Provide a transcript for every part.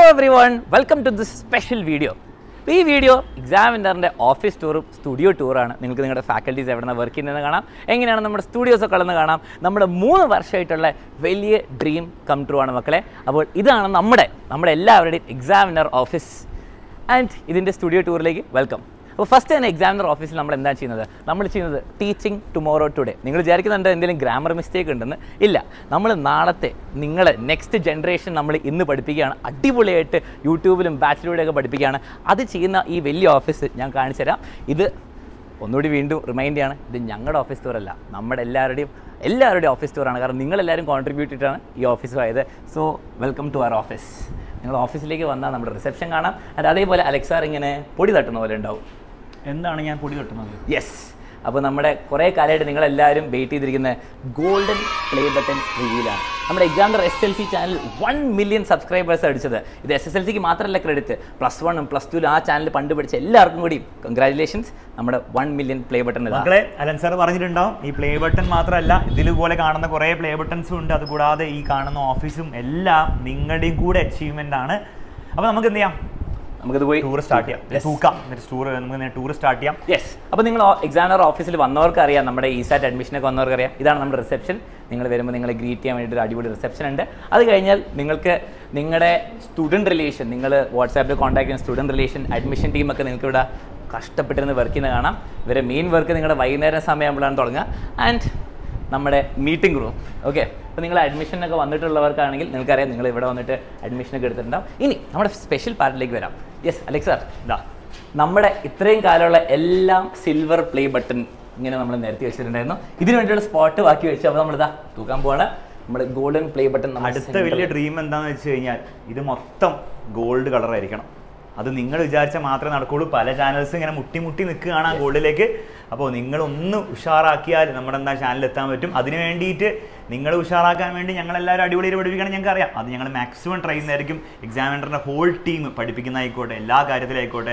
Every everyone welcome to this special video ഈ video എക്സാമിനറിൻ്റെ office ടൂറും സ്റ്റുഡിയോ ടൂറാണ് നിങ്ങൾക്ക് നിങ്ങളുടെ ഫാക്കൽറ്റീസ് എവിടെ നിന്ന് വർക്ക് ചെയ്യുന്നത് കാണാം എങ്ങനെയാണ് നമ്മുടെ സ്റ്റുഡിയോസ് ഒക്കെ ഉള്ളതെന്ന് കാണാം നമ്മുടെ മൂന്ന് വർഷമായിട്ടുള്ള വലിയ ഡ്രീം കം ട്രൂ ആണ് മക്കളെ അപ്പോൾ ഇതാണ് നമ്മുടെ നമ്മുടെ എല്ലാവരുടെയും എക്സാമിനർ ഓഫീസ് ആൻഡ് ഇതിൻ്റെ സ്റ്റുഡിയോ ടൂറിലേക്ക് വെൽക്കം അപ്പോൾ ഫസ്റ്റ് തന്നെ എക്സാമിനർ ഓഫീസിൽ നമ്മൾ എന്താണ് ചെയ്യുന്നത് നമ്മൾ ചെയ്യുന്നത് ടീച്ചിങ് ടുമോറോ ടുഡേ നിങ്ങൾ വിചാരിക്കുന്നുണ്ട് എന്തെങ്കിലും ഗ്രാമർ മിസ്റ്റേക്ക് ഉണ്ടെന്ന് ഇല്ല നമ്മൾ നാളത്തെ നിങ്ങൾ നെക്സ്റ്റ് ജനറേഷൻ നമ്മൾ ഇന്ന് പഠിപ്പിക്കുകയാണ് അടിപൊളിയായിട്ട് യൂട്യൂബിലും ബാച്ചിലൂടെയൊക്കെ പഠിപ്പിക്കുകയാണ് അത് ചെയ്യുന്ന ഈ വലിയ ഓഫീസ് ഞാൻ കാണിച്ചു തരാം ഇത് ഒന്നുകൂടി വീണ്ടും റിമൈൻഡ് ചെയ്യാണ് ഇത് ഞങ്ങളുടെ ഓഫീസ് ടൂറല്ല നമ്മുടെ എല്ലാവരുടെയും എല്ലാവരുടെയും ഓഫീസ് ടൂറാണ് കാരണം നിങ്ങളെല്ലാവരും കോൺട്രിബ്യൂട്ട് ചെയ്തിട്ടാണ് ഈ ഓഫീസ് ആയത് so welcome to our office നിങ്ങൾ ഓഫീസിലേക്ക് വന്നാൽ നമ്മുടെ റിസപ്ഷൻ കാണാം and അതേപോലെ അലക്സാർ ഇങ്ങനെ പൊടി തട്ടുന്ന പോലെ ഉണ്ടാവും എന്താണ് ഞാൻ പൊടി തട്ടുന്നത് യെസ് അപ്പോൾ നമ്മുടെ കുറേ കാലമായിട്ട് നിങ്ങളെല്ലാവരും വെയിറ്റ് ചെയ്തിരിക്കുന്ന ഗോൾഡൻ പ്ലേ ബട്ടൺ റിവ്യൂലാണ് നമ്മുടെ examiner S L C channel one million subscribers അടിച്ചത് ഇത് എസ് എസ് എൽ സിക്ക് മാത്രമല്ല ക്രെഡിറ്റ് പ്ലസ് വണ്ണും പ്ലസ് ടുവിലും ആ ചാനൽ പണ്ട് പഠിച്ച എല്ലാവർക്കും കൂടി കൺഗ്രാറ്റുലേഷൻസ് നമ്മുടെ വൺ മില്യൺ പ്ലേ ബട്ടൺ ഇതാണ് മക്കളെ അലൻ സാർ പറഞ്ഞിട്ടുണ്ടാവും ഈ പ്ലേ ബട്ടൺ മാത്രമല്ല ഇതിലുപോലെ കാണുന്ന കുറേ പ്ലേ ബട്ടൺസും ഉണ്ട് അതുകൂടാതെ ഈ കാണുന്ന ഓഫീസും എല്ലാം നിങ്ങളുടെയും കൂടെ അച്ചീവ്മെന്റ് ആണ് അപ്പോൾ നമുക്ക് എന്ത് ചെയ്യാം നമുക്കിത് പോയി ടൂർ സ്റ്റാർട്ട് ചെയ്യാം Yes. തൂക്കാം എന്നിട്ട് ടൂർ നമുക്ക് ടൂർ സ്റ്റാർട്ട് ചെയ്യാം യെസ് അപ്പോൾ നിങ്ങൾ എക്സാമിനർ ഓഫീസിൽ വന്നവർക്ക് അറിയാം നമ്മുടെ ഈ സാറ്റ് അഡ്മിഷനൊക്കെ വന്നവർക്ക് അറിയാം ഇതാണ് നമ്മുടെ റിസപ്ഷൻ നിങ്ങൾ വരുമ്പോൾ നിങ്ങളെ ഗ്രീറ്റ് ചെയ്യാൻ വേണ്ടിയിട്ട് ഒരു അടിപൊളി റിസപ്ഷൻ ഉണ്ട് അത് കഴിഞ്ഞാൽ നിങ്ങൾക്ക് നിങ്ങളുടെ സ്റ്റുഡൻറ് റിലേഷൻ നിങ്ങൾ വാട്സാപ്പിൽ കോൺടാക്ട് ചെയ്യുന്ന സ്റ്റുഡൻറ് റിലേഷൻ അഡ്മിഷൻ ടീമൊക്കെ നിങ്ങൾക്ക് ഇവിടെ കഷ്ടപ്പെട്ടിരുന്ന് വർക്ക് ചെയ്യുന്ന കാണാം ഇവരെ മെയിൻ വർക്ക് നിങ്ങളുടെ വൈകുന്നേരം സമയമാകുമ്പോഴാണ് തുടങ്ങുക ആൻഡ് നമ്മുടെ മീറ്റിംഗ് റൂം ഓക്കെ അപ്പോൾ നിങ്ങൾ അഡ്മിഷനൊക്കെ വന്നിട്ടുള്ളവർക്കാണെങ്കിൽ നിങ്ങൾക്കറിയാം നിങ്ങൾ ഇവിടെ വന്നിട്ട് അഡ്മിഷനൊക്കെ എടുത്തിട്ടുണ്ടാവും ഇനി നമ്മുടെ സ്പെഷ്യൽ പാർട്ടിലേക്ക് വരാം യെസ് അലക്സ് സാർ ഇതാ നമ്മുടെ ഇത്രയും കാലമുള്ള എല്ലാം സിൽവർ പ്ലേ ബട്ടൺ ഇങ്ങനെ നമ്മൾ നിരത്തി വെച്ചിട്ടുണ്ടായിരുന്നു ഇതിനു വേണ്ടിയുള്ള സ്പോട്ട് ബാക്കി വെച്ചു അപ്പോൾ നമ്മളിതാ തൂക്കാൻ പോവാണ് നമ്മുടെ ഗോൾഡൻ പ്ലേ ബട്ടൺ അടുത്ത വലിയ ഡ്രീം എന്താണെന്ന് വെച്ച് കഴിഞ്ഞാൽ ഇത് മൊത്തം ഗോൾഡ് കളർ ആയിരിക്കണം അത് നിങ്ങൾ വിചാരിച്ചാൽ മാത്രമേ നടക്കുള്ളൂ പല ചാനൽസ് ഇങ്ങനെ മുട്ടി മുട്ടി നിൽക്കുകയാണ് ആ ഗോൾഡിലേക്ക് അപ്പോൾ നിങ്ങൾ ഒന്ന് ഉഷാറാക്കിയാൽ നമ്മുടെ എന്താ ചാനലിൽ എത്താൻ പറ്റും അതിന് വേണ്ടിയിട്ട് നിങ്ങൾ ഉഷാറാക്കാൻ വേണ്ടി ഞങ്ങളെല്ലാവരും അടിപൊളിയിൽ പഠിപ്പിക്കണം ഞങ്ങൾക്ക് അറിയാം അത് ഞങ്ങൾ മാക്സിമം ട്രൈ ചെയ്യുന്നതായിരിക്കും എക്സാമിനറിൻ്റെ ഹോൾ ടീം പഠിപ്പിക്കുന്നതായിക്കോട്ടെ എല്ലാ കാര്യത്തിലായിക്കോട്ടെ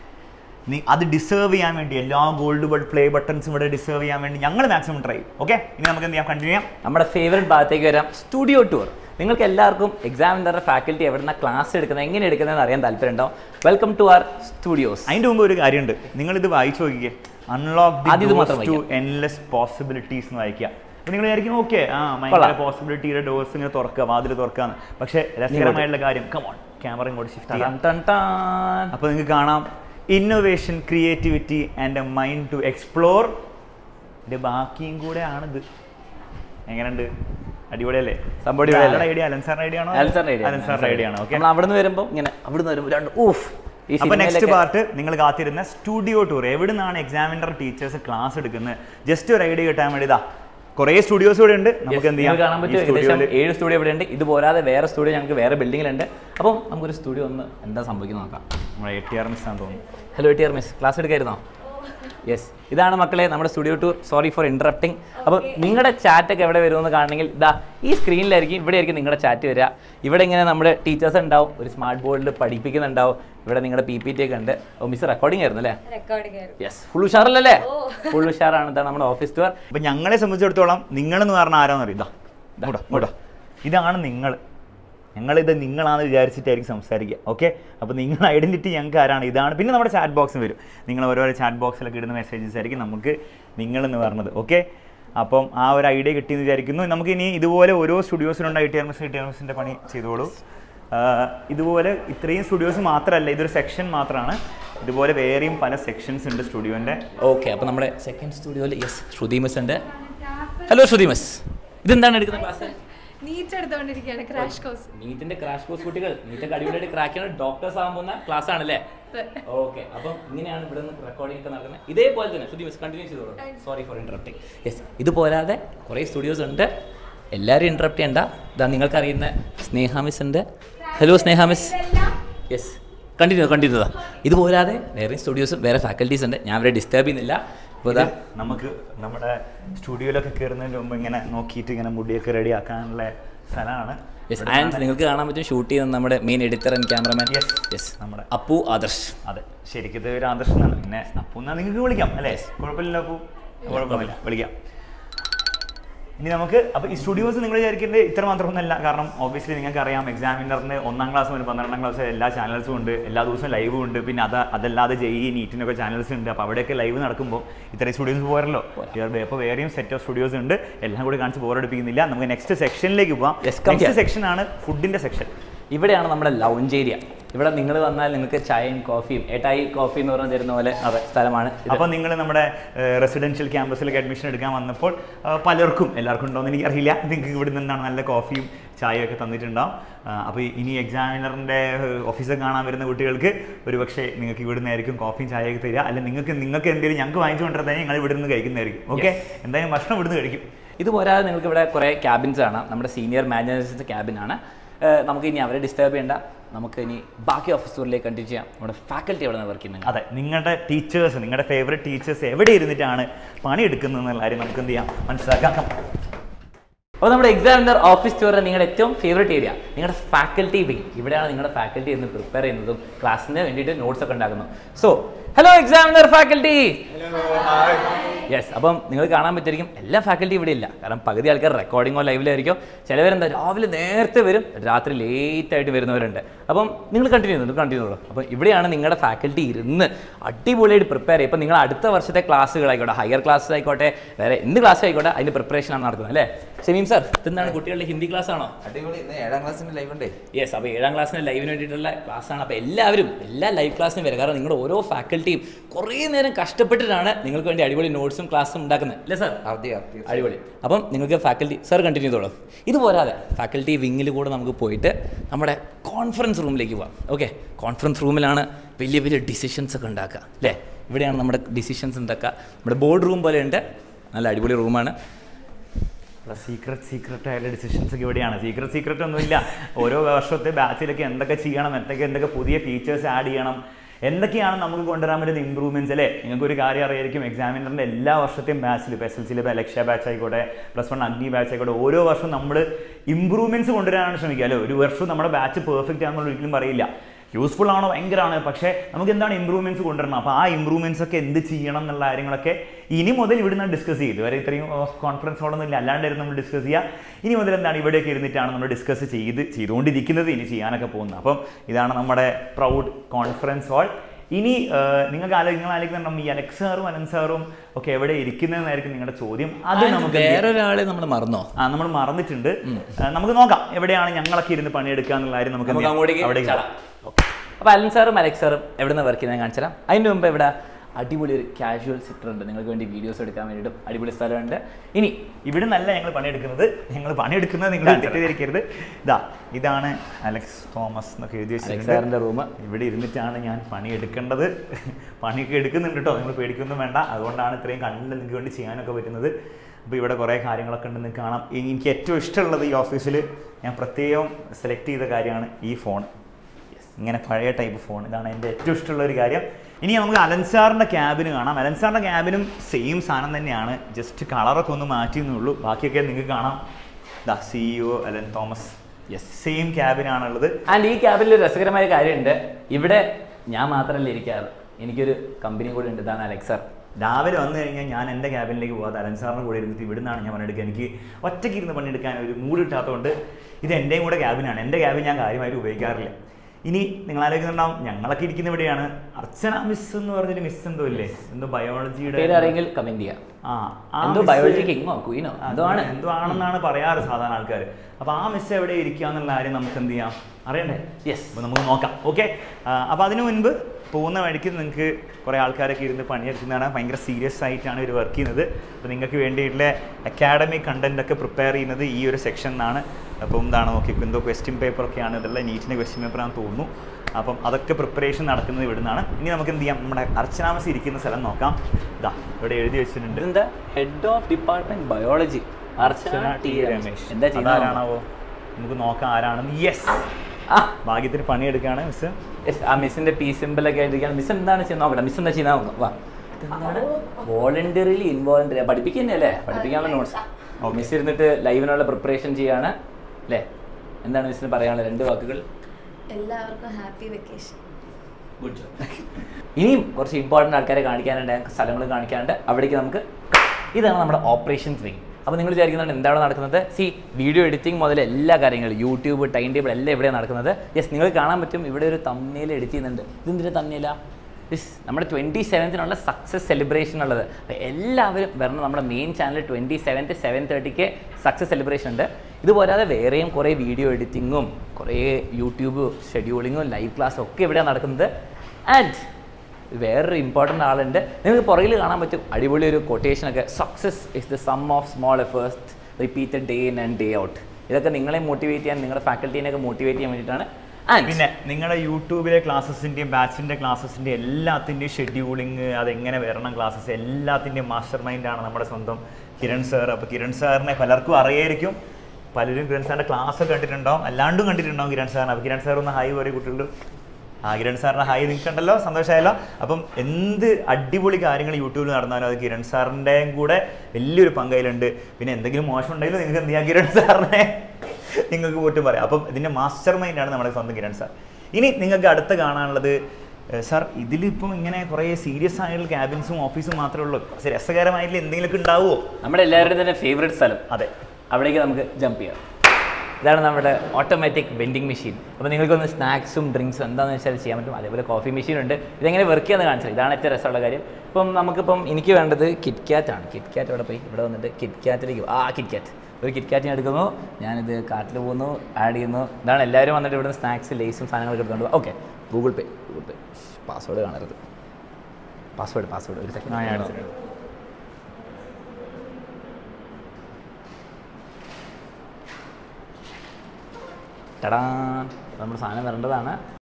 നീ അത് ഡിസേർവ് ചെയ്യാൻ വേണ്ടി എല്ലാ ഗോൾഡ് ബട്ട് പ്ലേ ബട്ടൺസും ഇവിടെ ഡിസേർവ് ചെയ്യാൻ വേണ്ടി ഞങ്ങൾ മാക്സിമം ട്രൈ ചെയ്യും ഓക്കെ ഇനി നമുക്ക് എന്ത് ചെയ്യാം കണ്ടിന്യൂ ചെയ്യാം നമ്മുടെ ഫേവറേറ്റ് ഭാഗത്തേക്ക് വരാം സ്റ്റുഡിയോ ടൂർ നിങ്ങൾക്ക് എല്ലാവർക്കും എക്സാമിനറുടെ ഫാക്കൽറ്റി എവിടുന്ന ക്ലാസ് എടുക്കുന്നത് എങ്ങനെ എടുക്കുന്നതെന്ന് അറിയാൻ താല്പര്യം ഉണ്ടാവും വെൽക്കം ടു അവർ സ്റ്റുഡിയോസ് അതിന്റെ മുമ്പ് ഒരു കാര്യമുണ്ട് നിങ്ങൾ ഇത് വായിച്ചു നോക്കിക്കേ അൺലോക്ക് ആദ്യം ഇത് മാത്രം ടു വായിക്കാം. എൻലെസ് പോസിബിലിറ്റീസ് എന്ന് വായിക്കുക അപ്പൊ നിങ്ങൾ വിചാരിക്കും ഓക്കെ ആ ഭയങ്കര കൊള്ളാം. പോസിബിലിറ്റിയുടെ ഡോസ് ഇങ്ങനെ തുറക്കുക വാതിൽ തുറക്കാന്ന് പക്ഷേ രസകരമായിട്ടുള്ള കാര്യം കമോൺ ക്യാമറ ഇങ്ങോട്ട് ഷിഫ്റ്റ് ചെയ്യാം ടൺ ടൺ ടൺ. അപ്പോൾ നിങ്ങൾക്ക് കാണാം innovation creativity and a mind to explore ഇതിന്റെ ബാക്കിയും കൂടെ ആണിത് എങ്ങനെയുണ്ട് അടിപൊളിയല്ലേ സംഭവം അടിപൊളിയല്ലേ? ഐഡിയ അലൻ സാറിന്റെ ഐഡിയ ആണോ അലൻ സാറിന്റെ idea ആണ്. അലൻ സാറിന്റെ ഐഡിയ ആണ് ഓക്കെ നമ്മൾ അവിടുന്ന് വരുമ്പോൾ ഇങ്ങനെ അവിടുന്ന് വരുമ്പോൾ രണ്ട് ഊഫ് ഈ അപ്പൊ നെക്സ്റ്റ് സിനിമയിലൊക്കെ- പാർട്ട് നിങ്ങൾ കാത്തിരുന്ന സ്റ്റുഡിയോ ടൂർ എവിടെ നിന്നാണ് എക്സാമിനർ ടീച്ചേഴ്സ് ക്ലാസ് എടുക്കുന്നത് ജസ്റ്റ് ഒരു ഐഡിയ കിട്ടാൻ വേണ്ടി ഇതാ കുറേ സ്റ്റുഡിയോസ് ഇവിടെ ഉണ്ട് നമുക്ക് എന്ത് നിങ്ങൾക്ക് കാണാൻ ചെയ്യാം പറ്റും ഈ ഏകദേശം സ്റ്റുഡിയോയിൽ ഏഴ് സ്റ്റുഡിയോ ഇവിടെ ഉണ്ട് ഇത് പോരാതെ വേറെ സ്റ്റുഡിയോ ഞങ്ങൾക്ക് വേറെ ബിൽഡിങ്ങിലുണ്ട് അപ്പം നമുക്കൊരു സ്റ്റുഡിയോ ഒന്ന് എന്താ സംഭവിക്കുന്നത് നോക്കാം നമ്മുടെ എ ടി ആർ മിസ് ആണെന്ന് തോന്നുന്നു hello T R miss class എടുക്കായിരുന്നോ യെസ് ഇതാണ് മക്കളെ നമ്മുടെ studio tour sorry for interrupting അപ്പോൾ നിങ്ങളുടെ ചാറ്റൊക്കെ എവിടെ വരുമെന്ന് കാണണമെങ്കിൽ ഇതാ ഈ സ്ക്രീനിലായിരിക്കും ഇവിടെ ആയിരിക്കും നിങ്ങളുടെ ചാറ്റ് വരിക ഇവിടെ ഇങ്ങനെ നമ്മുടെ ടീച്ചേഴ്സ് ഉണ്ടാവും ഒരു സ്മാർട്ട് ബോർഡിൽ പഠിപ്പിക്കുന്നുണ്ടാവും ഇവിടെ നിങ്ങളുടെ പി പി ടി ഒക്കെ ഉണ്ട് ഓ മിസ് റെക്കോർഡിംഗ് ആയിരുന്നു അല്ലേ റെക്കോർഡിംഗ് ആയിരുന്നു യെസ് ഫുൾ ഉഷാറല്ലേ ഫുൾ ഉഷാറാണ് ഇതാണ് നമ്മുടെ ഓഫീസ് ടൂർ അപ്പൊ ഞങ്ങളെ സംബന്ധിച്ചിടത്തോളം നിങ്ങളെന്ന് പറഞ്ഞാൽ ആരാന്ന് അറിയാം ഇതാ ഇങ്ങോട്ടാ, ഇങ്ങോട്ടാ. ഇതാണ് നിങ്ങൾ ഞങ്ങളിത് നിങ്ങളാന്ന് വിചാരിച്ചിട്ടായിരിക്കും സംസാരിക്കുക ഓക്കെ അപ്പോൾ നിങ്ങളുടെ ഐഡന്റിറ്റി ഞങ്ങൾക്ക് ആരാണ് ഇതാണ് പിന്നെ നമ്മുടെ ചാറ്റ് ബോക്സ് വരും നിങ്ങൾ ഓരോരോ ചാറ്റ് ബോക്സിലൊക്കെ ഇടുന്ന മെസ്സേജസ് ആയിരിക്കും നമുക്ക് നിങ്ങളെന്ന് പറഞ്ഞത് ഓക്കെ അപ്പം ആ ഒരു ഐഡിയ കിട്ടിയെന്ന് വിചാരിക്കുന്നു നമുക്ക് ഇനി ഇതുപോലെ ഓരോ സ്റ്റുഡിയോസിലുണ്ട് I T R S I T R എസിൻ്റെ പണി ചെയ്തോളൂ ആ, ഇതുപോലെ ഇത്രയും സ്റ്റുഡിയോസ് മാത്രമല്ല ഇതൊരു സെക്ഷൻ മാത്രമാണ് ഇതുപോലെ വേറെയും പല സെക്ഷൻസ് ഉണ്ട് സ്റ്റുഡിയോൻ്റെ ഓക്കെ അപ്പോൾ നമ്മുടെ സെക്കൻഡ് സ്റ്റുഡിയോയിൽ യെസ് ശ്രുതി മിസ് ഉണ്ട് ഹലോ ശ്രുതി മിസ് ഇതെന്താണ് എടുക്കുന്ന ക്ലാസ് നീറ്റ് എടുത്തോണ്ടിരിക്കുകയാണ് ക്രാഷ് കോഴ്സ് നീറ്റിന്റെ ക്രാഷ് കോഴ്സ് കുട്ടികൾ നീറ്റൊക്കെ അടിപൊളിയായിട്ട് ക്രാക്ക് ചെയ്യുന്ന ഡോക്ടേഴ്സ് ആകാൻ പോകുന്ന ക്ലാസ് ആണല്ലേ ഓക്കെ അപ്പം ഇങ്ങനെയാണ് ഇവിടെ നിന്ന് റെക്കോർഡിംഗ് ഒക്കെ നടക്കുന്നത് ഇതേപോലെ തന്നെ ശ്രുതി മിസ് കണ്ടിന്യൂ ചെയ്തോളൂ സോറി ഫോർ ഇന്ററപ്റ്റിംഗ് യെസ് ഇത് പോരാതെ കുറേ സ്റ്റുഡിയോസ് ഉണ്ട് എല്ലാവരും ഇന്ററപ്റ്റ് ചെയ്യണ്ട ഇതാ നിങ്ങൾക്ക് അറിയുന്ന സ്നേഹ മിസ് ഉണ്ട് hello Sneha miss yes continue continue ഇത് പോരാതെ വേറെ സ്റ്റുഡിയോസും വേറെ ഫാക്കൽറ്റീസ് ഉണ്ട് ഞാൻ അവരെ ഡിസ്റ്റർബ് ചെയ്യുന്നില്ല അപ്പോൾ ഇതാ നമുക്ക് നമ്മുടെ സ്റ്റുഡിയോയിലൊക്കെ കയറുന്നതിന് മുമ്പ് ഇങ്ങനെ നോക്കിയിട്ട് ഇങ്ങനെ മുടിയൊക്കെ റെഡി ആക്കാനുള്ള സ്ഥലമാണ് യെസ് ആൻഡ് നിങ്ങൾക്ക് കാണാൻ പറ്റും ഷൂട്ട് ചെയ്യുന്ന നമ്മുടെ main editor and cameraman Yes. Yes നമ്മുടെ അപ്പു ആദർശ് അതെ ശരിക്കും ഇത് ഒരു ആദർശനാണ് പിന്നെ അപ്പു എന്നാ നിങ്ങൾക്ക് വിളിക്കാം അല്ലേ കുഴപ്പമില്ല അപ്പു കുഴപ്പമില്ല വിളിക്കാം ഇനി നമുക്ക് അപ്പോൾ ഈ സ്റ്റുഡിയോസ് നിങ്ങൾ വിചാരിക്കേണ്ടത് ഇത്ര മാത്രമൊന്നുമല്ല കാരണം ഓബിയസ്ലി നിങ്ങൾക്ക് അറിയാം എക്സാമിനറിന് ഒന്നാം ക്ലാസ് മുതൽ പന്ത്രണ്ടാം ക്ലാസ് വരെ എല്ലാ ചാനൽസും ഉണ്ട് എല്ലാ ദിവസവും ലൈവും ഉണ്ട് പിന്നെ അത് അതല്ലാതെ ജെഇ നീറ്റിനൊക്കെ ചാനൽസ് ഉണ്ട് അപ്പോൾ അവിടെയൊക്കെ ലൈവ് നടക്കുമ്പോൾ ഇത്രയും സ്റ്റുഡിയോസ് പോരല്ലോ അപ്പോൾ വേറെയും സെറ്റ് ഓഫ് സ്റ്റുഡിയോസ് ഉണ്ട് എല്ലാം കൂടി കാണിച്ച് ബോറടിപ്പിക്കുന്നില്ല നമുക്ക് നെക്സ്റ്റ് സെക്ഷനിലേക്ക് പോവാം Yes, come നെക്സ്റ്റ് here. സെക്ഷനാണ് ഫുഡിൻ്റെ സെക്ഷൻ ഇവിടെയാണ് നമ്മുടെ ലൗഞ്ച് ഏരിയ ഇവിടെ നിങ്ങൾ വന്നാൽ നിങ്ങൾക്ക് ചായയും കോഫിയും ഏട്ടായി കോഫി എന്ന് പറഞ്ഞ് തരുന്ന പോലെ സ്ഥലമാണ് ഇത്. അപ്പോൾ നിങ്ങൾ നമ്മുടെ റെസിഡൻഷ്യൽ ക്യാമ്പസിലേക്ക് അഡ്മിഷൻ എടുക്കാൻ വന്നപ്പോൾ ആ, പലർക്കും എല്ലാവർക്കും ഉണ്ടോയെന്ന് എനിക്കറിയില്ല നിങ്ങൾക്ക് ഇവിടെ നിന്നാണ് നല്ല കോഫിയും ചായയൊക്കെ തന്നിട്ടുണ്ടാവും അപ്പോൾ ഇനി എക്സാമിനറിൻ്റെ ഓഫീസൊക്കെ കാണാൻ വരുന്ന കുട്ടികൾക്ക് ഒരു പക്ഷേ നിങ്ങൾക്ക് ഇവിടെ നിന്നായിരിക്കും കോഫിയും ചായയൊക്കെ തരിക അല്ല നിങ്ങൾക്ക് നിങ്ങൾക്ക് എന്തെങ്കിലും ഞങ്ങൾക്ക് വാങ്ങിച്ചു കൊണ്ടിരുന്നത് ഞങ്ങൾ ഇവിടെ നിന്ന് കഴിക്കുന്നതായിരിക്കും ഓക്കെ എന്തായാലും ഭക്ഷണം ഇവിടുന്ന് കഴിക്കും ഇത് പോരാതെ നിങ്ങൾക്ക് ഇവിടെ കുറേ ക്യാബിൻസ് ആണ് നമ്മുടെ സീനിയർ മാനേജേഴ്സിൻ്റെ ക്യാബിനാണ് നമുക്ക് ഇനി അവരെ ഡിസ്റ്റർബ് ചെയ്യേണ്ട നമുക്ക് ഇനി ബാക്കി ഓഫീസ് ടൂറിലേക്ക് കണ്ടിന്യൂ ചെയ്യാം നമ്മുടെ ഫാക്കൽറ്റി എവിടെ നിന്ന് വർക്ക് ചെയ്യുന്നത് അതെ നിങ്ങളുടെ ടീച്ചേഴ്സ് നിങ്ങളുടെ ഫേവറേറ്റ് ടീച്ചേഴ്സ് എവിടെ ഇരുന്നിട്ടാണ് പണിയെടുക്കുന്നത് എന്നുള്ള കാര്യം നമുക്ക് എന്ത് ചെയ്യാം മനസ്സിലാക്കാം അപ്പോൾ നമ്മുടെ എക്സാമിനർ ഓഫീസ് ടൂറിൽ നിങ്ങളുടെ ഏറ്റവും ഫേവറേറ്റ് ഏരിയ നിങ്ങളുടെ ഫാക്കൽറ്റി വിങ് ഇവിടെയാണ് നിങ്ങളുടെ ഫാക്കൽറ്റി എന്ന് പ്രിപ്പയർ ചെയ്യുന്നതും ക്ലാസ്സിന് വേണ്ടിയിട്ട് നോട്ട്സ് ഒക്കെ ഉണ്ടാക്കുന്നു so hello examiner faculty yes അപ്പം നിങ്ങൾ കാണാൻ പറ്റിയിരിക്കും എല്ലാ ഫാക്കൽറ്റി ഇവിടെ ഇല്ല കാരണം പകുതി ആൾക്കാർ റെക്കോർഡിങ്ങോ ലൈവിലായിരിക്കും ചിലവരെന്താ രാവിലെ നേരത്തെ വരും രാത്രി ലേറ്റ് ആയിട്ട് വരുന്നവരുണ്ട് അപ്പം നിങ്ങൾ കണ്ടിന്യൂ ചെയ്യുന്നു കണ്ടിന്യൂ ചെയ്യുള്ളൂ അപ്പം ഇവിടെയാണ് നിങ്ങളുടെ ഫാക്കൽറ്റി ഇരുന്ന് അടിപൊളിയായിട്ട് പ്രിപ്പയർ ചെയ്യും ഇപ്പം നിങ്ങൾ അടുത്ത വർഷത്തെ ക്ലാസ്സുകളായിക്കോട്ടെ ഹയർ ക്ലാസ് ആയിക്കോട്ടെ വേറെ എന്ത് ക്ലാസ് ആയിക്കോട്ടെ അതിൻ്റെ പ്രിപ്പറേഷനാണ് നടത്തുന്നത് അല്ലേ ഷമീം സാർ ഇതെന്താണ് കുട്ടികളുടെ ഹിന്ദി ക്ലാസ് ആണോ അടിപൊളി ഇന്ന് ഏഴാം ക്ലാസ്സിന്റെ ലൈവ് ഉണ്ടേ യെസ് അപ്പോൾ ഏഴാം ക്ലാസ്സിന് ലൈവിന് വേണ്ടിയിട്ടുള്ള ക്ലാസ്സാണ് അപ്പോൾ എല്ലാവരും എല്ലാ ലൈവ് ക്ലാസ്സിനും വരും കാരണം നിങ്ങളുടെ ഓരോ ഫാക്കൽറ്റിയും കുറേ നേരം കഷ്ടപ്പെട്ടിട്ടാണ് നിങ്ങൾക്ക് വേണ്ടി അടിപൊളി നോട്ട്സും ക്ലാസ്സും ഉണ്ടാക്കുന്നത് അല്ലേ സാർ അതെ അതെ അടിപൊളി അപ്പം നിങ്ങൾക്ക് ഫാക്കൽറ്റി സാർ കണ്ടിന്യൂ ചെയ്തോളൂ ഇത് പോരാതെ ഫാക്കൽറ്റി വിങ്ങിൽ കൂടെ നമുക്ക് പോയിട്ട് നമ്മുടെ കോൺഫറൻസ് റൂമിലേക്ക് പോവാം ഓക്കെ കോൺഫറൻസ് റൂമിലാണ് വലിയ വലിയ ഡിസിഷൻസ് ഒക്കെ ഉണ്ടാക്കുക അല്ലേ ഇവിടെയാണ് നമ്മുടെ ഡിസിഷൻസ് ഉണ്ടാക്കുക നമ്മുടെ ബോർഡ് റൂം പോലെ ഉണ്ട് നല്ല അടിപൊളി റൂമാണ് സീക്രട്ട് സീക്രട്ട് ആയ ഡിസിഷൻസ് ഒക്കെ ഇവിടെയാണ് സീക്രട്ട് സീക്രട്ട് ഒന്നുമില്ല ഓരോ വർഷത്തെ ബാച്ചിലൊക്കെ എന്തൊക്കെ ചെയ്യണം എന്തൊക്കെ എന്തൊക്കെ പുതിയ ഫീച്ചേഴ്സ് ആഡ് ചെയ്യണം എന്തൊക്കെയാണ് നമുക്ക് കൊണ്ടുവരാൻ പറ്റുന്ന ഇമ്പ്രൂവ്മെന്റ്സ് അല്ലേ നിങ്ങൾക്ക് ഒരു കാര്യം അറിയായിരിക്കും എക്സാമിനറിൻ്റെ എല്ലാ വർഷത്തെയും ബാച്ചിൽ ഇപ്പോൾ എസ് എൽ സിയിലെ ലക്ഷ്യ ബാച്ച് ആയിക്കോട്ടെ പ്ലസ് വൺ അഗ്നി ബാച്ച് ആയിക്കോട്ടെ ഓരോ വർഷവും നമ്മൾ ഇമ്പ്രൂവ്മെന്റ്സ് കൊണ്ടുവരാനാണ് ശ്രമിക്കുക അല്ലേ ഒരു വർഷം നമ്മുടെ ബാച്ച് പെർഫെക്റ്റ് ആണെന്നുള്ള ഒരിക്കലും പറയില്ല യൂസ്ഫുൾ ആണോ ഭയങ്കരമാണ് പക്ഷേ നമുക്ക് എന്താണ് ഇമ്പ്രൂവ്മെന്റ്സ് കൊണ്ടുവരണം അപ്പോൾ ആ ഇമ്പ്രൂവ്മെന്റ്സ് ഒക്കെ എന്ത് ചെയ്യണം എന്നുള്ള കാര്യങ്ങളൊക്കെ ഇനി മുതൽ ഇവിടുന്ന് ഡിസ്കസ് ചെയ്തു വരെ ഇത്രയും കോൺഫറൻസ് ഹോളൊന്നും ഇല്ല അല്ലാണ്ടായിരുന്നു നമ്മൾ ഡിസ്കസ് ചെയ്യുക ഇനി മുതൽ എന്താണ് ഇവിടെയൊക്കെ ഇരുന്നിട്ടാണ് നമ്മൾ ഡിസ്കസ് ചെയ്ത് ചെയ്തുകൊണ്ടിരിക്കുന്നത് ഇനി ചെയ്യാനൊക്കെ പോകുന്നത് അപ്പം ഇതാണ് നമ്മുടെ പ്രൗഡ് കോൺഫറൻസ് ഹാൾ ഇനി ആ, നിങ്ങൾക്ക് ആലോചി നിങ്ങൾ ആലോചിക്കുന്നുണ്ടാവും ഈ അലക്സ് സാറും അനന്ത് സാറും ഒക്കെ എവിടെ ഇരിക്കുന്നതെന്നായിരിക്കും നിങ്ങളുടെ ചോദ്യം അത് നമുക്ക് എന്ത് ചെയ്യാം? വേറൊരാളെ നമ്മൾ മറന്നോ ആ നമ്മൾ മറന്നിട്ടുണ്ട് ആ, നമുക്ക് നോക്കാം എവിടെയാണ് ഞങ്ങളൊക്കെ ഇരുന്ന് പണിയെടുക്കുക എന്നുള്ള കാര്യം നമുക്ക് എന്ത് നമുക്ക് ചെയ്യാം? അങ്ങോട്ടേക്ക് അവിടേക്ക് ചാടാം അപ്പോൾ അലൻ സാറും അലക്സ് സാറും എവിടെ നിന്ന് വർക്ക് ചെയ്യുന്നത് കാണിച്ചു തരാം അതിന് മുമ്പ് ഇവിടെ അടിപൊളി ഒരു കാഷ്വൽ സിറ്റർ ഉണ്ട് നിങ്ങൾക്ക് വേണ്ടി വീഡിയോസ് എടുക്കാൻ വേണ്ടിയിട്ടും അടിപൊളി സ്ഥലമുണ്ട് ഇനി ഇവിടെ നല്ല ഞങ്ങൾ പണിയെടുക്കുന്നത് ഞങ്ങൾ പണിയെടുക്കുന്നത് നിങ്ങൾ തെറ്റിദ്ധരിക്കരുത് ഇതാ ഇതാണ് അലക്സ് തോമസ് എന്നൊക്കെ എഴുതി അലക്സ് വെച്ചിട്ടുണ്ട് സാറിൻ്റെ റൂം ഇവിടെ ഇരുന്നിട്ടാണ് ഞാൻ പണിയെടുക്കേണ്ടത് പണിയൊക്കെ എടുക്കുന്നുണ്ട് കേട്ടോ നിങ്ങൾ പേടിക്കൊന്നും വേണ്ട അതുകൊണ്ടാണ് ഇത്രയും കണ്ട് നിങ്ങൾക്ക് വേണ്ടി ചെയ്യാനൊക്കെ പറ്റുന്നത് അപ്പോൾ ഇവിടെ കുറേ കാര്യങ്ങളൊക്കെ ഉണ്ട് നിങ്ങൾക്ക് കാണാം ഇനി എനിക്ക് ഏറ്റവും ഇഷ്ടമുള്ളത് ഈ ഓഫീസിൽ ഞാൻ പ്രത്യേകം സെലക്ട് ചെയ്ത കാര്യമാണ് ഈ ഫോൺ ഇങ്ങനെ പഴയ ടൈപ്പ് ഫോൺ ഇതാണ് എൻ്റെ ഏറ്റവും ഇഷ്ടമുള്ള ഒരു കാര്യം ഇനി നമുക്ക് അലൻസാറിൻ്റെ ക്യാബിന് കാണാം അലൻസാറിൻ്റെ ക്യാബിനും സെയിം സാധനം തന്നെയാണ് ജസ്റ്റ് കളറൊക്കെ ഒന്ന് മാറ്റിയെന്നേ ഉള്ളൂ ബാക്കിയൊക്കെ നിങ്ങൾക്ക് കാണാം ദാ CEO Alan Thomas yes same ക്യാബിനാണുള്ളത് ആൻഡ് ഈ ക്യാബിൽ ഒരു രസകരമായ കാര്യമുണ്ട് ഇവിടെ ഞാൻ മാത്രമല്ല ഇരിക്കാറ് എനിക്കൊരു കമ്പനി കൂടെ ഉണ്ട് ഇതാണ് അലക്സ് സാർ രാവിലെ വന്നു കഴിഞ്ഞാൽ ഞാൻ എൻ്റെ ക്യാബിനിലേക്ക് പോകാതെ അലൻസാറിൻ്റെ കൂടെ ഇരുന്നിട്ട് ഇവിടുന്നാണ് ഞാൻ പണിയെടുക്കുക എനിക്ക് ഒറ്റയ്ക്ക് ഇരുന്ന് പണിയെടുക്കാൻ ഒരു മൂഡ് കിട്ടാത്തതുകൊണ്ട് ഇത് എൻ്റെയും കൂടെ ക്യാബിനാണ് എൻ്റെ ക്യാബിൻ ഞാൻ കാര്യമായിട്ട് ഉപയോഗിക്കാറില്ല ഇനി നിങ്ങൾ ആലോചിക്കുന്നുണ്ടാവും ഞങ്ങളൊക്കെ ഇരിക്കുന്ന ഇവിടെയാണ് അർച്ചന മിസ് എന്ന് പറഞ്ഞൊരു മിസ് എന്തോ ഇല്ലേ എന്തോ ബയോളജിയുടെ പേര് അറിയെങ്കിൽ കമന്റ് ചെയ്യാം ആ ആ എന്തോ miss- ബയോളജി കിങ്ങോ ക്വീനോ എന്തോ ആണ് എന്തോ ആണെന്നാണ് പറയാറ് സാധാരണ ആൾക്കാർ അപ്പൊ ആ മിസ് എവിടെ ഇരിക്കുക എന്നുള്ള കാര്യം നമുക്ക് എന്ത് ചെയ്യാം അറിയണ്ടേ യെസ് അപ്പോൾ നമുക്ക് നോക്കാം ഓക്കെ അപ്പോൾ അതിനു മുൻപ് പോകുന്ന വഴിക്ക് നിങ്ങൾക്ക് കുറേ ആൾക്കാരൊക്കെ ഇരുന്ന് പണിയെടുക്കുന്നതാണ് ഭയങ്കര സീരിയസ് ആയിട്ടാണ് ഇവർ വർക്ക് ചെയ്യുന്നത് അപ്പോൾ നിങ്ങൾക്ക് വേണ്ടിയിട്ടുള്ള അക്കാഡമിക് കണ്ടന്റ് ഒക്കെ പ്രിപ്പയർ ചെയ്യുന്നത് ഈ ഒരു സെക്ഷനിലാണ് അപ്പം എന്താണ് നോക്കി എന്തോ ക്വസ്റ്റ്യൻ പേപ്പറൊക്കെയാണ് ഇതുള്ള നീറ്റിൻ്റെ ക്വസ്റ്റ്യൻ പേപ്പറാണെന്ന് തോന്നുന്നു അപ്പം അതൊക്കെ പ്രിപ്പറേഷൻ നടക്കുന്നത് ഇവിടുന്നാണ് ഇനി നമുക്ക് എന്ത് ചെയ്യാം നമ്മുടെ അർച്ചനാമസ് ഇരിക്കുന്ന സ്ഥലം നോക്കാം ഇതാ ഇവിടെ എഴുതി വെച്ചിട്ടുണ്ട് ഇതെന്താ head of department biology Archana T Ramesh എന്താ ചെയ്യുന്നത് അതാരാണാവോ നമുക്ക് നോക്കാം ആരാണെന്ന് യെസ് ആ ഭാഗ്യത്തിന് പണിയെടുക്കുകയാണ് മിസ് yes, ആ മിസ്സിന്റെ പി സിമ്പിൾ ഒക്കെ ആയിട്ടിരിക്കുകയാണ് മിസ് എന്താണ് ചെയ്യുന്നത് നോക്കട്ടെ മിസ് എന്താ ചെയ്യുന്നത് നോക്കാം വാ ഇതെന്താണ് വോളണ്ടറിലി ഇൻവോളണ്ടറി പഠിപ്പിക്കുന്നല്ലേ പഠിപ്പിക്കാനുള്ള നോട്ട്സ് മിസ് ഇരുന്നിട്ട് ലൈവിനുള്ള പ്രിപ്പറേഷൻ ചെയ്യാണ് അല്ലേ എന്താണ് മിസ്സിന് പറയാനുള്ളത് രണ്ട് വാക്കുകൾ എല്ലാവർക്കും ഹാപ്പി വെക്കേഷൻ ഗുഡ് ഇനിയും കുറച്ച് ഇമ്പോർട്ടൻ്റ് ആൾക്കാരെ കാണിക്കാനുണ്ട് സ്ഥലങ്ങൾ കാണിക്കാനുണ്ട് അവിടേക്ക് നമുക്ക് ഇതാണ് നമ്മുടെ ഓപ്പറേഷൻസ് വിങ് അപ്പോൾ നിങ്ങൾ വിചാരിക്കുന്നുണ്ട് എന്താണ് നടക്കുന്നത് സി വീഡിയോ എഡിറ്റിംഗ് മുതൽ എല്ലാ കാര്യങ്ങളും യൂട്യൂബ് ടൈം ടേബിൾ എല്ലാം എവിടെയാണ് നടക്കുന്നത് യെസ് നിങ്ങൾ കാണാൻ പറ്റും ഇവിടെ ഒരു തമ്മയിൽ എഡിറ്റ് ചെയ്യുന്നുണ്ട് ഇതെന്തിൻ്റെ തമ്മയില യെസ് നമ്മുടെ ട്വൻറ്റി സെവൻത്തിനുള്ള സക്സസ് സെലിബ്രേഷൻ ഉള്ളത് അപ്പോൾ എല്ലാവരും വരണം നമ്മുടെ main channel twenty seventh seven തേർട്ടിക്ക് സക്സസ് സെലിബ്രേഷൻ ഉണ്ട് ഇതുപോലാതെ വേറെയും കുറേ വീഡിയോ എഡിറ്റിങ്ങും കുറേ യൂട്യൂബ് ഷെഡ്യൂളിങ്ങും ലൈവ് ക്ലാസ്സും ഒക്കെ ഇവിടെയാണ് നടക്കുന്നത് ആൻഡ് വേറൊരു ഇമ്പോർട്ടൻ്റ് ആളുണ്ട് നിങ്ങൾക്ക് പുറകിൽ കാണാൻ പറ്റും അടിപൊളി ഒരു കൊട്ടേഷനൊക്കെ success is the sum of small efforts repeated day in and day out ഇതൊക്കെ നിങ്ങളെ മോട്ടിവേറ്റ് ചെയ്യാൻ നിങ്ങളുടെ ഫാക്കൽറ്റീനെയൊക്കെ മോട്ടിവേറ്റ് ചെയ്യാൻ വേണ്ടിയിട്ടാണ് ആൻഡ് പിന്നെ നിങ്ങളുടെ യൂട്യൂബിലെ ക്ലാസ്സസിൻ്റെയും ബാച്ചിൻ്റെ ക്ലാസ്സസിൻ്റെയും എല്ലാത്തിൻ്റെയും ഷെഡ്യൂളിങ് അതെങ്ങനെ വരണം ക്ലാസ്സസ് എല്ലാത്തിൻ്റെയും മാസ്റ്റർ മൈൻഡാണ് നമ്മുടെ സ്വന്തം കിരൺ സാർ അപ്പോൾ കിരൺ സാറിനെ പലർക്കും അറിയായിരിക്കും പലരും കിരൺ സാറിൻ്റെ ക്ലാസ് കണ്ടിട്ടുണ്ടാവും അല്ലാണ്ടും കണ്ടിട്ടുണ്ടാവും കിരൺ സാറിനെ അപ്പോൾ കിരൺ സാർ ഒന്ന് ഹായ് പറയും കുട്ടികൾ ആ കിരൺ സാറിൻ്റെ ഹായ് നിൽക്കണ്ടല്ലോ സന്തോഷമായല്ലോ അപ്പം എന്ത് അടിപൊളി കാര്യങ്ങൾ യൂട്യൂബിൽ നടന്നാലും അത് കിരൺ സാറിൻ്റെയും കൂടെ വലിയൊരു പങ്കയിലുണ്ട് പിന്നെ എന്തെങ്കിലും മോശം ഉണ്ടെങ്കിലും നിങ്ങൾക്ക് എന്ത് ചെയ്യാം കിരൺ സാറിനെ നിങ്ങൾക്ക് പോയിട്ട് പറയാം അപ്പം ഇതിൻ്റെ മാസ്റ്റർ മൈൻഡാണ് നമ്മുടെ സ്വന്തം കിരൺ സാർ ഇനി നിങ്ങൾക്ക് അടുത്ത് കാണാനുള്ളത് ഏഹ് സാർ ഇതിലിപ്പം ഇങ്ങനെ കുറേ സീരിയസ് ആയിട്ടുള്ള ക്യാബിൻസും ഓഫീസും മാത്രമേ ഉള്ളൂ കുറച്ച് രസകരമായിട്ടുള്ള എന്തെങ്കിലുമൊക്കെ ഉണ്ടാവുമോ നമ്മുടെ എല്ലാവരുടെയും തന്നെ ഫേവറേറ്റ് സ്ഥലം അതെ അവിടേക്ക് നമുക്ക് ജമ്പ് ചെയ്യാം ഇതാണ് നമ്മുടെ ഓട്ടോമാറ്റിക് വെൻഡിങ് മെഷീൻ അപ്പോൾ നിങ്ങൾക്കൊന്ന് സ്നാക്സും ഡ്രിങ്ക്സും എന്താണെന്ന് വെച്ചാൽ ചെയ്യാൻ പറ്റും അതേപോലെ കോഫി മെഷീൻ ഉണ്ട് ഇതെങ്ങനെ വർക്ക് ചെയ്യാന്ന് കാണിച്ചത് ഇതാണ് ഏറ്റവും രസമുള്ള കാര്യം ഇപ്പം നമുക്കിപ്പം എനിക്ക് വേണ്ടത് കിറ്റ് ക്യാറ്റ് ആണ് കിറ്റ് ക്യാറ്റ് ഇവിടെ പോയി ഇവിടെ വന്നിട്ട് കിറ്റ് ക്യാറ്റിലേക്ക് ആ കിറ്റ് ക്യാറ്റ് ഒരു കിറ്റ് ക്യാറ്റിന് എടുക്കുന്നു ഞാനിത് കാട്ടിൽ പോകുന്നു ആഡ് ചെയ്യുന്നു ഇതാണ് എല്ലാവരും വന്നിട്ട് ഇവിടുന്ന് സ്നാക്സ് ലേസും സാധനങ്ങളൊക്കെ എടുത്തുകൊണ്ട് okay Google Pay Google Pay password കാണരുത് പാസ്വേഡ് പാസ്വേഡ് ഒരു ആ, ഞാൻ സെക്കൻഡ് എടുത്തിട്ടുണ്ട്. ടടാ നമ്മുടെ സാധനം വരേണ്ടതാണ്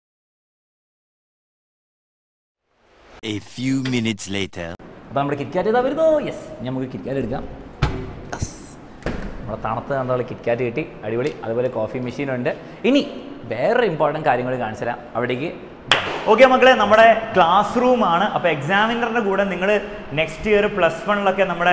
A few minutes later. അപ്പോൾ നമ്മുടെ കിറ്റ്കാറ്റ് ഇതാ വരുന്നു യെസ് നമുക്ക് കിറ്റ്കാറ്റ് എടുക്കാം യെസ് നമ്മുടെ തണുത്ത് കണ്ടുള്ള കിറ്റ്കാറ്റ് കിട്ടി അടിപൊളി അതുപോലെ കോഫി മെഷീനുണ്ട് ഇനി വേറെ ഇമ്പോർട്ടൻറ്റ് കാര്യങ്ങൾ കാണിച്ചു തരാം അവിടേക്ക് ഓക്കെ മക്കളെ നമ്മുടെ ക്ലാസ് റൂം ആണ് അപ്പോൾ എക്സാമിനറിൻ്റെ കൂടെ നിങ്ങൾ നെക്സ്റ്റ് ഇയർ പ്ലസ് വണ്ണിലൊക്കെ നമ്മുടെ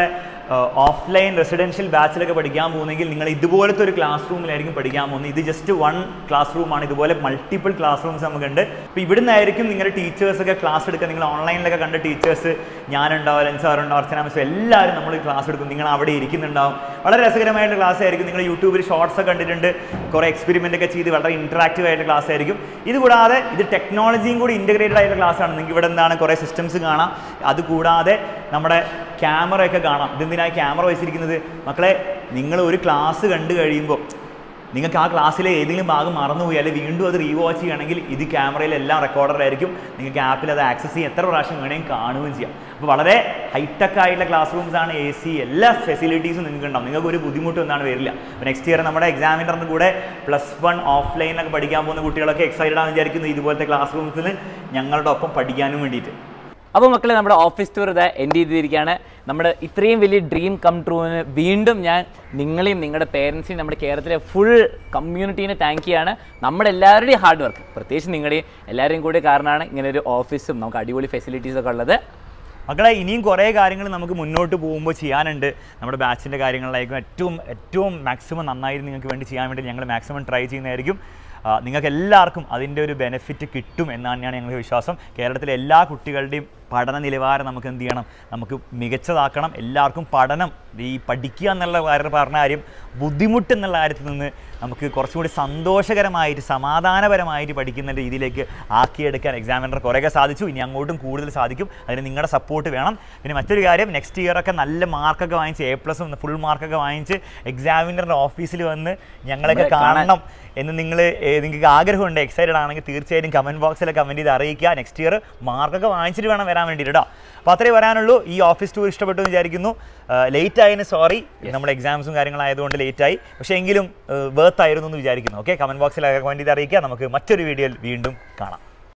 ഓഫ്ലൈൻ റെസിഡൻഷ്യൽ ബാച്ചിലൊക്കെ പഠിക്കാൻ പോകുന്നെങ്കിൽ നിങ്ങൾ ഇതുപോലത്തെ ഒരു ക്ലാസ് റൂമിലായിരിക്കും പഠിക്കാൻ പോകുന്നത് ഇത് ജസ്റ്റ് വൺ ക്ലാസ് റൂമാണ് ഇതുപോലെ മൾട്ടിപ്പിൾ ക്ലാസ് റൂംസ് നമുക്കുണ്ട് അപ്പോൾ ഇവിടുന്ന് ആയിരിക്കും നിങ്ങളുടെ ടീച്ചേഴ്സൊക്കെ ക്ലാസ് എടുക്കുക നിങ്ങൾ ഓൺലൈനിലൊക്കെ കണ്ട ടീച്ചേഴ്സ് ഞാനുണ്ടാവും ലെൻ സാറുണ്ടാവും അർച്ചന മിസ് എല്ലാവരും നമ്മൾ ക്ലാസ് എടുക്കും നിങ്ങൾ അവിടെ ഇരിക്കുന്നുണ്ടാവും വളരെ രസകരമായിട്ട് ക്ലാസ് ആയിരിക്കും നിങ്ങൾ യൂട്യൂബിൽ ഷോർട്സ് ഒക്കെ കണ്ടിട്ടുണ്ട് കുറേ എക്സ്പെരിമെൻ്റ് ഒക്കെ ചെയ്ത് വളരെ ഇൻറ്ററാക്റ്റീവ് ആയിട്ട് ക്ലാസ് ആയിരിക്കും ഇത് കൂടാതെ ഇത് ടെക്നോളജിയും കൂടി ഇൻറ്റഗ്രേറ്റഡ് ആയിട്ടുള്ള ക്ലാസ് ആണ് നിങ്ങൾക്ക് ഇവിടെ എന്താണ് കുറേ സിസ്റ്റംസ് കാണാം അതുകൂടാതെ നമ്മുടെ ക്യാമറ ഒക്കെ കാണാം ഇതെന്തിനാണ് ക്യാമറ വെച്ചിരിക്കുന്നത് മക്കളെ നിങ്ങൾ ഒരു ക്ലാസ് കണ്ടു കഴിയുമ്പോൾ നിങ്ങൾക്ക് ആ ക്ലാസ്സിലെ ഏതെങ്കിലും ഭാഗം മറന്നുപോയി അല്ലെങ്കിൽ വീണ്ടും അത് റീവാച്ച് ചെയ്യണമെങ്കിൽ ഇത് ക്യാമറയിൽ എല്ലാം റെക്കോർഡറായിരിക്കും നിങ്ങൾക്ക് ആപ്പിൽ അത് ആക്സസ് ചെയ്യാൻ എത്ര പ്രാവശ്യം വേണമെങ്കിൽ കാണുകയും ചെയ്യാം അപ്പോൾ വളരെ ഹൈടെക് ആയിട്ടുള്ള ക്ലാസ് റൂംസ് ആണ് എ സി എല്ലാ ഫെസിലിറ്റീസും നിങ്ങൾക്ക് ഉണ്ടാവും നിങ്ങൾക്ക് ഒരു ബുദ്ധിമുട്ടും എന്താണ് വരില്ല അപ്പോൾ നെക്സ്റ്റ് ഇയർ നമ്മുടെ എക്സാമിനറിന് കൂടെ പ്ലസ് വൺ ഓഫ്ലൈനൊക്കെ പഠിക്കാൻ പോകുന്ന കുട്ടികളൊക്കെ എക്സൈറ്റഡ് ആണെന്ന് വിചാരിക്കുന്നു ഇതുപോലത്തെ ക്ലാസ് റൂംസിൽ ഞങ്ങളുടെ ഒപ്പം പഠിക്കാനും വേണ്ടിയിട്ട് അപ്പോൾ മക്കളെ നമ്മുടെ ഓഫീസ് ടൂർ ഇതാ എൻഡ് ചെയ്തിരിക്കുകയാണ് നമ്മുടെ ഇത്രയും വലിയ ഡ്രീം കം ട്രൂവിന് വീണ്ടും ഞാൻ നിങ്ങളെയും നിങ്ങളുടെ പേരൻസിനെയും നമ്മുടെ കേരളത്തിലെ ഫുൾ കമ്മ്യൂണിറ്റീനെ താങ്ക് ചെയ്യാണ് നമ്മുടെ എല്ലാവരുടെയും ഹാർഡ് വർക്ക് പ്രത്യേകിച്ച് നിങ്ങളുടെയും എല്ലാവരെയും കൂടി കാരണമാണ് ഇങ്ങനെ ഒരു ഓഫീസും നമുക്ക് അടിപൊളി ഫെസിലിറ്റീസ് ഒക്കെ ഉള്ളത് മക്കളെ ഇനിയും കുറേ കാര്യങ്ങൾ നമുക്ക് മുന്നോട്ട് പോകുമ്പോൾ ചെയ്യാനുണ്ട് നമ്മുടെ ബാച്ചിൻ്റെ കാര്യങ്ങളിലായിരിക്കും ഏറ്റവും ഏറ്റവും മാക്സിമം നന്നായി നിങ്ങൾക്ക് വേണ്ടി ചെയ്യാൻ വേണ്ടി ഞങ്ങൾ മാക്സിമം ട്രൈ ചെയ്യുന്നതായിരിക്കും ആ, നിങ്ങൾക്ക് എല്ലാവർക്കും അതിൻ്റെ ഒരു ബെനിഫിറ്റ് കിട്ടും എന്നാണ് ഞങ്ങളുടെ വിശ്വാസം കേരളത്തിലെ എല്ലാ കുട്ടികളുടെയും പഠന നിലവാരം നമുക്ക് എന്ത് ചെയ്യണം നമുക്ക് മികച്ചതാക്കണം എല്ലാവർക്കും പഠനം ഈ പഠിക്കുക എന്നുള്ള കാര്യം പറഞ്ഞ കാര്യം ബുദ്ധിമുട്ട് എന്നുള്ള കാര്യത്തിൽ നിന്ന് നമുക്ക് കുറച്ചും കൂടി സന്തോഷകരമായിട്ട് സമാധാനപരമായിട്ട് പഠിക്കുന്ന രീതിയിലേക്ക് ആക്കിയെടുക്കാൻ എക്സാമിനർ കുറേയൊക്കെ സാധിച്ചു ഇനി അങ്ങോട്ടും കൂടുതൽ സാധിക്കും അതിന് നിങ്ങളുടെ സപ്പോർട്ട് വേണം പിന്നെ മറ്റൊരു കാര്യം നെക്സ്റ്റ് ഇയർ ഒക്കെ നല്ല മാർക്കൊക്കെ വാങ്ങിച്ച് എ പ്ലസും ഫുൾ മാർക്കൊക്കെ വാങ്ങിച്ച് എക്സാമിനറുടെ ഓഫീസിൽ വന്ന് ഞങ്ങളൊക്കെ നമ്മളെ കാണാൻ- കാണണം എന്ന് നിങ്ങൾ നിങ്ങൾക്ക് ആഗ്രഹമുണ്ട് എക്സൈറ്റഡ് ആണെങ്കിൽ തീർച്ചയായും കമൻറ്റ് ബോക്സിൽ കമൻറ്റ് ചെയ്ത് അറിയിക്കുക നെക്സ്റ്റ് ഇയർ മാർക്കൊക്കെ വാങ്ങിച്ചിട്ട് വേണം വരാൻ വേണ്ടിയിട്ട് കേട്ടോ അപ്പോൾ അത്രേ വരാനുള്ളൂ ഈ ഓഫീസ് ടൂർ ഇഷ്ടപ്പെട്ടു എന്ന് വിചാരിക്കുന്നു ലേറ്റ് ആയതിന് സോറി നമ്മുടെ എക്സാംസും കാര്യങ്ങളായതുകൊണ്ട് ലേറ്റ് ആയി പക്ഷേ എങ്കിലും വേർത്ത് ആയിരുന്നു എന്ന് വിചാരിക്കുന്നു ഓക്കെ കമൻറ്റ് ബോക്സിൽ കമൻറ്റ് ചെയ്ത് അറിയിക്കുക നമുക്ക് മറ്റൊരു വീഡിയോയിൽ വീണ്ടും കാണാം